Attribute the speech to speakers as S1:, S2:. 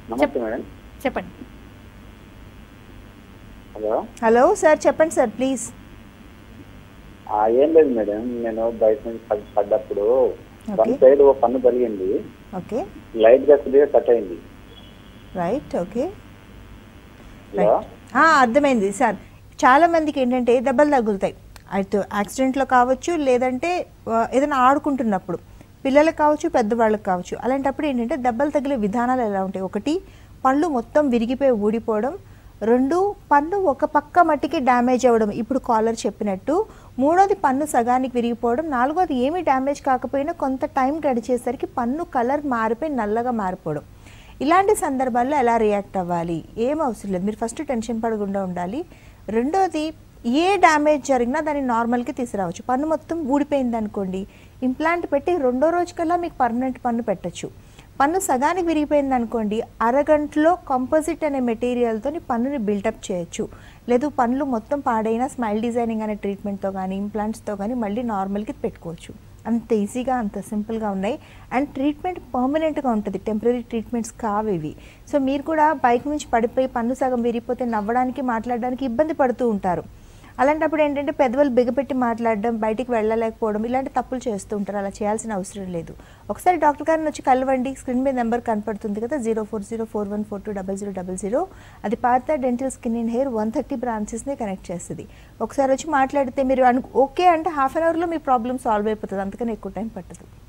S1: నమస్తే మేడం
S2: చెప్పండి
S1: hello
S2: hello sir చెప్పండి సార్ ప్లీజ్
S1: ఆ, ఏం లేదు మేడం నేను బయట నుంచి పడ్- పడ్డప్పుడు వన్
S2: ఓకే
S1: సైడ్ ఓ పన్ను పలిగింది
S2: ఓకే
S1: లైట్ గా కొద్దిగా కట్ అయింది
S2: రైట్ ఓకే
S1: హలో
S2: రైట్ ఆ, అర్థమైంది సార్ చాలా మందికి ఏంటంటే దెబ్బలు తగులుతాయి అయితే యాక్సిడెంట్లో కావచ్చు లేదంటే ఆ, ఏదైనా ఆడుకుంటున్నప్పుడు పిల్లలకు కావచ్చు పెద్దవాళ్ళకి కావచ్చు అలాంటప్పుడు ఏంటంటే దెబ్బలు తగిలే విధానాలు ఎలా ఉంటాయి ఒకటి పళ్ళు మొత్తం విరిగిపోయి ఊడిపోవడం రెండు పన్ను ఒక పక్క మట్టికి డ్యామేజ్ అవ్వడం ఇప్పుడు కాలర్ చెప్పినట్టు మూడోది పన్ను సగానికి విరిగిపోవడం నాలుగోది ఏమీ డ్యామేజ్ కాకపోయినా కొంత టైం గడిచేసరికి పన్ను కలర్ మారిపోయి నల్లగా మారిపోవడం ఇలాంటి సందర్భాల్లో ఎలా రియాక్ట్ అవ్వాలి ఏం అవసరం లేదు మీరు ఫస్ట్ టెన్షన్ పడకుండా ఉండాలి రెండోది ఏ డ్యామేజ్ జరిగినా దాన్ని నార్మల్కి తీసుకురావచ్చు పన్ను మొత్తం ఊడిపోయింది అనుకోండి ఇంప్లాంట్ పెట్టి రెండో రోజుకల్లా మీకు పర్మనెంట్ పన్ను పెట్టచ్చు పన్ను సగానికి విరిగిపోయింది అనుకోండి అరగంటలో కంపోజిట్ అనే మెటీరియల్తో పన్నుని బిల్డప్ చేయొచ్చు లేదు పనులు మొత్తం పాడైన స్మైల్ డిజైనింగ్ అనే ట్రీట్మెంట్తో కానీ ఇంప్లాంట్స్తో కానీ మళ్ళీ నార్మల్కి పెట్టుకోవచ్చు అంత ఈజీగా అంత సింపుల్గా ఉన్నాయి అండ్ ట్రీట్మెంట్ పర్మనెంట్గా ఉంటుంది టెంపరీ ట్రీట్మెంట్స్ కావు ఇవి సో మీరు కూడా బైక్ నుంచి పడిపోయి పన్ను సగం విరిగిపోతే నవ్వడానికి మాట్లాడడానికి ఇబ్బంది పడుతూ ఉంటారు అలాంటప్పుడు ఏంటంటే పెద్దవాళ్ళు బిగపెట్టి మాట్లాడడం బయటికి వెళ్ళలేకపోవడం ఇలాంటి తప్పులు చేస్తూ ఉంటారు అలా చేయాల్సిన అవసరం లేదు ఒకసారి డాక్టర్ గారిని వచ్చి కలవండి స్క్రీన్ మీద నెంబర్ కనపడుతుంది కదా zero four zero four one four two double zero double zero అది పాత dental skin and hair one thirty బ్రాంచెస్ని కనెక్ట్ చేస్తుంది ఒకసారి వచ్చి మాట్లాడితే మీరు అను ఓకే అంటే హాఫ్ అన్ అవర్లో మీ ప్రాబ్లమ్ సాల్వ్ అయిపోతుంది అంతకని ఎక్కువ టైం పట్టదు